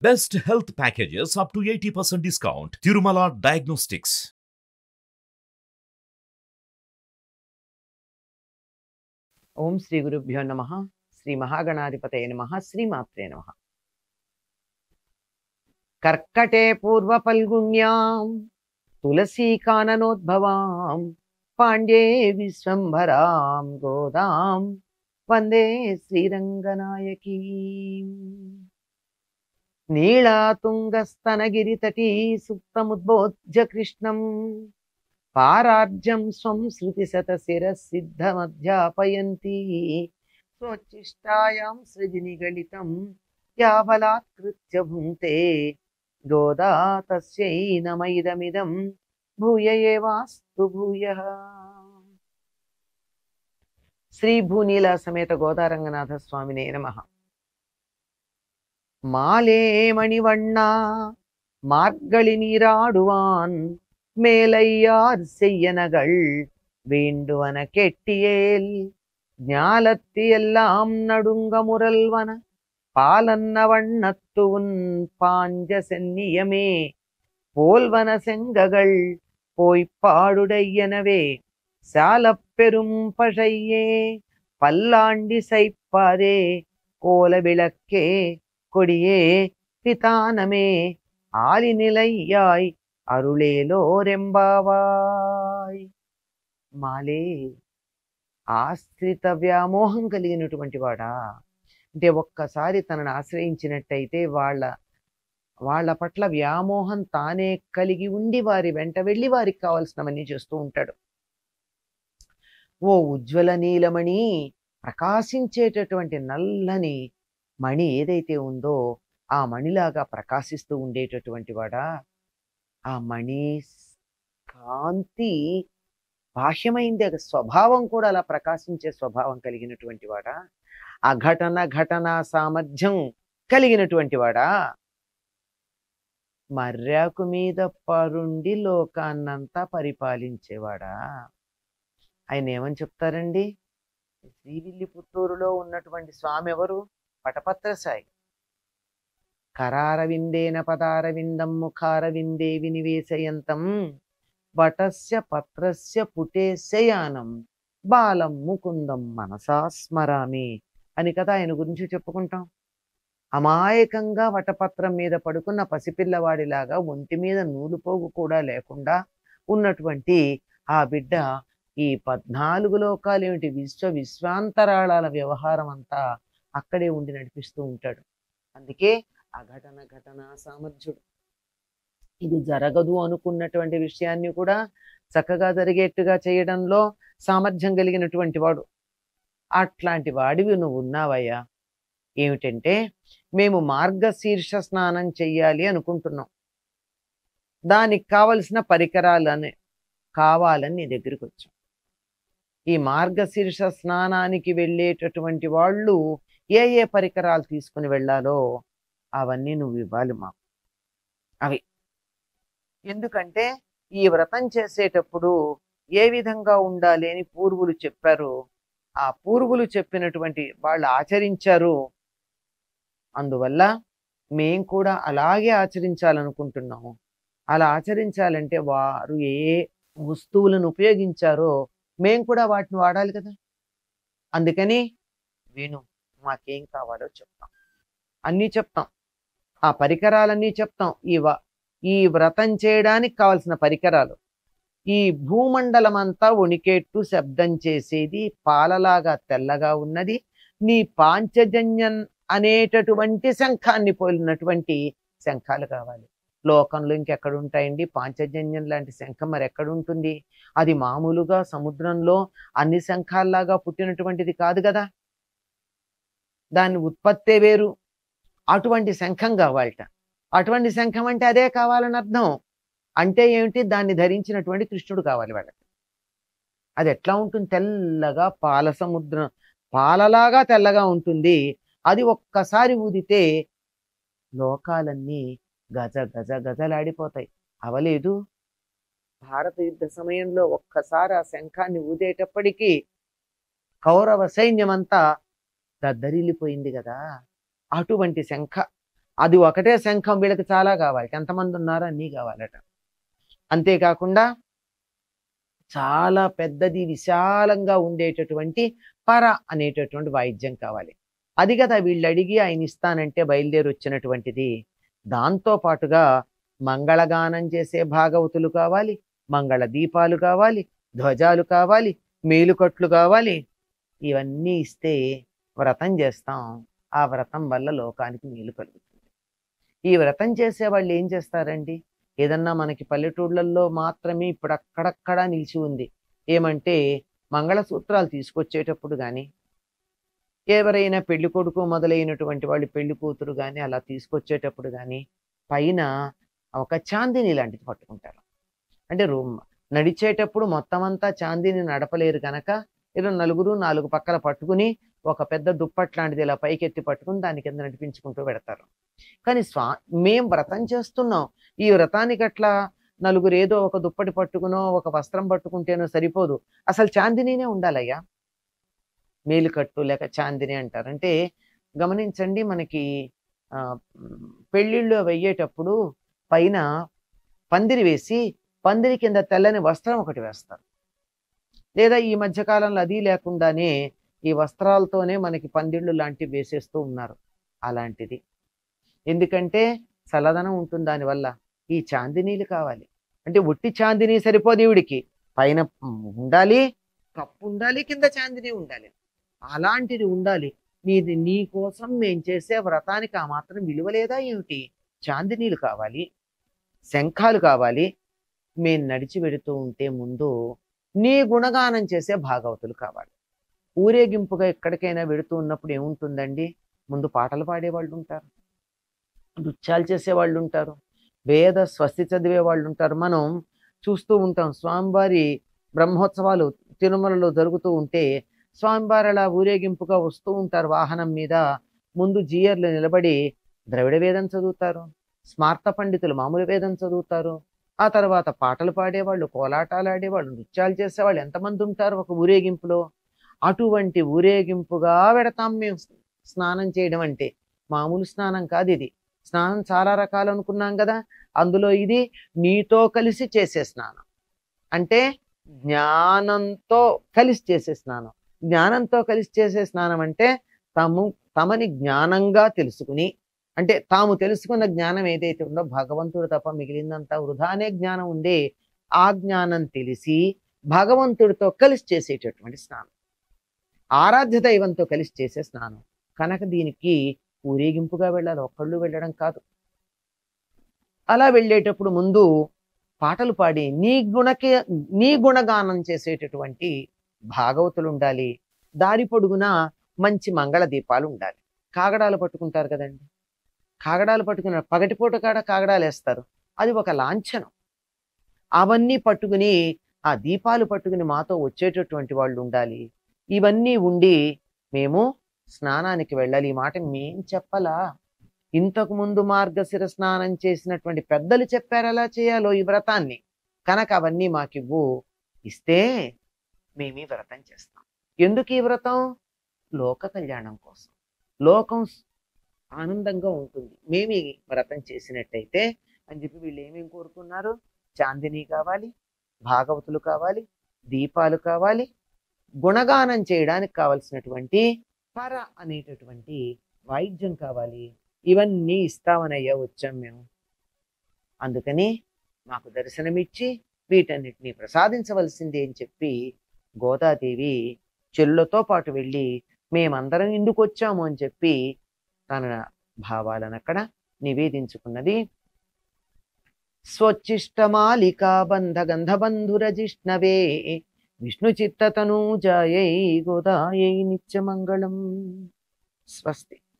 Best health packages up to 80% discount. Tirumala Diagnostics. ఓం శ్రీ గురుభ్యో నమ శ్రీ మహాగణాధిపతయ నమ శ్రీమాత్రే నమ కర్కటే పూర్వ ఫల్గుణ్యాం తులసీకాననోద్భవాం పాండ్యే విశ్వంభరాం గోదాం వందే శ్రీరంగనాయకీ నీళాతుంగస్తనగిరితటీ సుప్తముద్బోధ్య కృష్ణం పారార్జం స్వం శృతిశతశిరసిద్ధమధ్యాపయంతి స్వచ్చిష్టాయాం సృజినిగళితం యాబలాత్కృత్య భుంక్తే గోదా తస్యై నమైదమిదం భూయ ఏవాస్తు భూయ శ్రీ భూనీల సమేత గోదారంగనాథ స్వామినే నమ మాలే మణివண்ணా మార్గళి నీరాడువాన్ மேலையார் செய்யனகள் வேண்டுவன கெட்டியேல் ஞாலத்தி எல்லாம் நடுங்க முரல்வன பாலன்ன வண்ணத்து உன் பாஞ்ச சென்னியமே போல்வன செங்ககள் போய்ப்பாடுடையனவே சாலப் பெரும் பழையே பல்லாண்டி சைப்பாரே கோல விளக்கே கொடியே பிதானமே ஆலிநிலையாய் అరుళేలోరెంబావాయ్ మాలే ఆశ్రిత వ్యామోహం కలిగినటువంటి వాడా అంటే ఒక్కసారి తనను ఆశ్రయించినట్టయితే వాళ్ళ వాళ్ళ పట్ల వ్యామోహం తానే కలిగి ఉండి వారి వెంట వెళ్ళి వారికి కావలసినవన్నీ చేస్తూ ఉంటాడు ఓ ఉజ్వల నీలమణి ప్రకాశించేటటువంటి నల్లని మణి ఏదైతే ఉందో ఆ మణిలాగా ప్రకాశిస్తూ ఉండేటటువంటి వాడా ఆ మణి కాంతి బాహ్యమైంది ఆ స్వభావం కూడా అలా ప్రకాశించే స్వభావం కలిగినటువంటి వాడా అఘటన ఘటన సామర్థ్యం కలిగినటువంటి వాడా మర్యాకు మీద పరుండి లోకాన్నంతా పరిపాలించేవాడా ఆయన ఏమని చెప్తారండి శ్రీవిల్లిపుత్తూరులో ఉన్నటువంటి స్వామి ఎవరు పటపత్ర సాయి కరారవిందేన పదారవిందం ముఖారవిందే వినివేశయంతం వటస్య పత్రస్య పుటేశయానం బాలం ముకుందం మనసా స్మరామి అని కదా ఆయన గురించి చెప్పుకుంటాం అమాయకంగా వటపత్రం మీద పడుకున్న పసిపిల్లవాడిలాగా ఒంటి మీద నూలుపోగు కూడా లేకుండా ఉన్నటువంటి ఆ బిడ్డ ఈ పద్నాలుగు లోకాలు ఏమిటి విశ్వ విశ్వాంతరాళాల వ్యవహారం అంతా అక్కడే ఉండి నడిపిస్తూ ఉంటాడు అందుకే అఘటన ఘటన సామర్థ్యుడు ఇది జరగదు అనుకున్నటువంటి విషయాన్ని కూడా చక్కగా జరిగేట్టుగా చేయడంలో సామర్థ్యం కలిగినటువంటి వాడు అట్లాంటి వాడివి నువ్వు ఉన్నావయ్యా ఏమిటంటే మేము మార్గశీర్ష స్నానం చెయ్యాలి అనుకుంటున్నాం దానికి కావలసిన పరికరాలని కావాలని నీ దగ్గరికి వచ్చాం ఈ మార్గశీర్ష స్నానానికి వెళ్ళేటటువంటి వాళ్ళు ఏ ఏ పరికరాలు తీసుకుని వెళ్ళాలో అవన్నీ నువ్వు ఇవ్వాలి మాకు అవి ఎందుకంటే ఈ వ్రతం చేసేటప్పుడు ఏ విధంగా ఉండాలి అని పూర్వులు చెప్పారు ఆ పూర్వులు చెప్పినటువంటి వాళ్ళు ఆచరించారు అందువల్ల మేం కూడా అలాగే ఆచరించాలనుకుంటున్నాము అలా ఆచరించాలంటే వారు ఏ వస్తువులను ఉపయోగించారో మేం కూడా వాటిని వాడాలి కదా అందుకని విను మాకేం కావాలో చెప్తాం అన్నీ చెప్తాం ఆ పరికరాలన్నీ చెప్తాం ఈ వ ఈ వ్రతం చేయడానికి కావలసిన పరికరాలు ఈ భూమండలం అంతా వణికేట్టు శబ్దం చేసేది పాలలాగా తెల్లగా ఉన్నది నీ పాంచజన్యం అనేటటువంటి శంఖాన్ని పోలినటువంటి శంఖాలు కావాలి లోకంలో ఇంకెక్కడ ఉంటాయండి పాంచజన్యం లాంటి శంఖం మరి ఎక్కడ ఉంటుంది అది మామూలుగా సముద్రంలో అన్ని శంఖాల్లాగా పుట్టినటువంటిది కాదు కదా దాని ఉత్పత్తే వేరు అటువంటి శంఖం కావాలట అటువంటి శంఖం అంటే అదే కావాలని అర్థం అంటే ఏమిటి దాన్ని ధరించినటువంటి కృష్ణుడు కావాలి వాళ్ళకి అది ఎట్లా ఉంటుంది తెల్లగా పాల సముద్రం పాలలాగా తెల్లగా ఉంటుంది అది ఒక్కసారి ఊదితే లోకాలన్నీ గజ గజ గజలాడిపోతాయి అవలేదు భారత యుద్ధ సమయంలో ఒక్కసారి ఆ శంఖాన్ని ఊదేటప్పటికీ కౌరవ సైన్యమంతా దద్దరిల్లిపోయింది కదా అటువంటి శంఖ అది ఒకటే శంఖం వీళ్ళకి చాలా కావాలి ఎంతమంది ఉన్నారో అన్నీ కావాలట అంతేకాకుండా చాలా పెద్దది విశాలంగా ఉండేటటువంటి పర అనేటటువంటి వాయిద్యం కావాలి అది కదా వీళ్ళు అడిగి ఆయన ఇస్తానంటే బయలుదేరి వచ్చినటువంటిది దాంతో పాటుగా మంగళగానం చేసే భాగవతులు కావాలి మంగళ దీపాలు కావాలి ధ్వజాలు కావాలి మేలుకట్లు కావాలి ఇవన్నీ ఇస్తే వ్రతం చేస్తాం ఆ వ్రతం వల్ల లోకానికి మేలు కలుగుతుంది ఈ వ్రతం చేసే వాళ్ళు ఏం చేస్తారండి ఏదన్నా మనకి పల్లెటూళ్ళల్లో మాత్రమే ఇప్పుడు అక్కడక్కడ నిలిచి ఉంది ఏమంటే మంగళసూత్రాలు తీసుకొచ్చేటప్పుడు కానీ ఎవరైనా పెళ్లి కొడుకు మొదలైనటువంటి వాళ్ళు పెళ్లి కూతురు కానీ అలా తీసుకొచ్చేటప్పుడు కానీ పైన ఒక చాందిని లాంటిది పట్టుకుంటారు అంటే రూమ్ నడిచేటప్పుడు మొత్తం అంతా చాందిని నడపలేరు కనుక ఏదో నలుగురు నాలుగు పక్కల పట్టుకుని ఒక పెద్ద దుప్పట్ లాంటిది ఇలా పైకెత్తి పట్టుకుని దాని కింద నడిపించుకుంటూ పెడతారు కానీ స్వా మేం వ్రతం చేస్తున్నాం ఈ వ్రతానికి అట్లా నలుగురు ఏదో ఒక దుప్పటి పట్టుకునో ఒక వస్త్రం పట్టుకుంటేనో సరిపోదు అసలు చాందినీనే ఉండాలయ్యా మేలుకట్టు లేక చాందిని అంటారు అంటే గమనించండి మనకి ఆ, మ్, పెళ్ళిళ్ళు అవి అయ్యేటప్పుడు పైన పందిరి వేసి పందిరి కింద తెల్లని వస్త్రం ఒకటి వేస్తారు లేదా ఈ మధ్య కాలంలో అది లేకుండానే ఈ వస్త్రాలతోనే మనకి పందిళ్ళు లాంటివి వేసేస్తూ ఉన్నారు అలాంటిది ఎందుకంటే చల్లదనం ఉంటుంది దానివల్ల ఈ చాందినీలు కావాలి అంటే ఒట్టి చాందిని సరిపోదు ఈవిడికి పైన ఉండాలి కప్పు ఉండాలి కింద చాందిని ఉండాలి అలాంటిది ఉండాలి నీది నీ కోసం మేం చేసే వ్రతానికి ఆ మాత్రం విలువ లేదా ఏమిటి చాందినీలు కావాలి శంఖాలు కావాలి మేం నడిచి వెడుతూ ఉంటే ముందు నీ గుణగానం చేసే భాగవతులు కావాలి ఊరేగింపుగా ఎక్కడికైనా వెడుతూ ఉన్నప్పుడు ఏముంటుందండి ముందు పాటలు పాడేవాళ్ళు ఉంటారు నృత్యాలు చేసేవాళ్ళు ఉంటారు వేద స్వస్తి చదివే వాళ్ళు ఉంటారు మనం చూస్తూ ఉంటాం స్వామివారి బ్రహ్మోత్సవాలు తిరుమలలో జరుగుతూ ఉంటే స్వామివారు అలా ఊరేగింపుగా వస్తూ ఉంటారు వాహనం మీద ముందు జీయర్లు నిలబడి ద్రవిడ వేదం చదువుతారు స్మార్త పండితులు మామూలు వేదం చదువుతారు ఆ తర్వాత పాటలు పాడేవాళ్ళు కోలాటాలు ఆడేవాళ్ళు నృత్యాలు చేసేవాళ్ళు ఎంతమంది ఉంటారు ఒక ఊరేగింపులో అటువంటి ఊరేగింపుగా పెడతాం మేము స్నానం చేయడం అంటే మామూలు స్నానం కాదు ఇది స్నానం చాలా రకాలు అనుకున్నాం కదా అందులో ఇది నీతో కలిసి చేసే స్నానం అంటే జ్ఞానంతో కలిసి చేసే స్నానం జ్ఞానంతో కలిసి చేసే స్నానం అంటే తాము తమని జ్ఞానంగా తెలుసుకుని అంటే తాము తెలుసుకున్న జ్ఞానం ఏదైతే ఉందో భగవంతుడు తప్ప మిగిలిందంతా వృధానే జ్ఞానం ఉందే ఆ జ్ఞానం తెలిసి భగవంతుడితో కలిసి చేసేటటువంటి స్నానం ఆరాధ్య దైవంతో కలిసి చేసే స్నానం కనుక దీనికి ఊరేగింపుగా వెళ్ళాలి ఒక్కళ్ళు వెళ్ళడం కాదు అలా వెళ్ళేటప్పుడు ముందు పాటలు పాడి నీ గుణకి నీ గుణగానం చేసేటటువంటి భాగవతులు ఉండాలి దారి పొడుగున మంచి మంగళ దీపాలు ఉండాలి కాగడాలు పట్టుకుంటారు కదండి కాగడాలు పట్టుకున్న పగటిపూట కాడ కాగడాలు వేస్తారు అది ఒక లాంఛనం అవన్నీ పట్టుకుని ఆ దీపాలు పట్టుకుని మాతో వచ్చేటటువంటి వాళ్ళు ఉండాలి ఇవన్నీ ఉండి మేము స్నానానికి వెళ్ళాలి ఈ మాట మేం చెప్పలా ఇంతకు ముందు మార్గశిర స్నానం చేసినటువంటి పెద్దలు చెప్పారు ఎలా చేయాలో ఈ వ్రతాన్ని కనుక అవన్నీ మాకివ్వు ఇస్తే మేము ఈ వ్రతం చేస్తాం ఎందుకు ఈ వ్రతం లోక కళ్యాణం కోసం లోకం స్- ఆనందంగా ఉంటుంది మేము ఈ వ్రతం చేసినట్టయితే అని చెప్పి వీళ్ళు ఏమేమి కోరుకున్నారు చాందిని కావాలి భాగవతులు కావాలి దీపాలు కావాలి గుణగానం చేయడానికి కావలసినటువంటి పర అనేటటువంటి వాయిద్యం కావాలి ఇవన్నీ ఇస్తామనయ్యా వచ్చాం మేము అందుకని మాకు దర్శనమిచ్చి వీటన్నిటిని ప్రసాదించవలసింది అని చెప్పి గోదాదేవి చెల్లులతో పాటు వెళ్ళి మేమందరం ఇందుకు వచ్చాము అని చెప్పి తన భావాలను అక్కడ నివేదించుకున్నది స్వచ్చిష్టమాలికా బంధ గంధబంధురజిష్ణవే విష్ణు చిత్తతనూజాయై గోదాయై నిత్యమంగళం స్వస్తి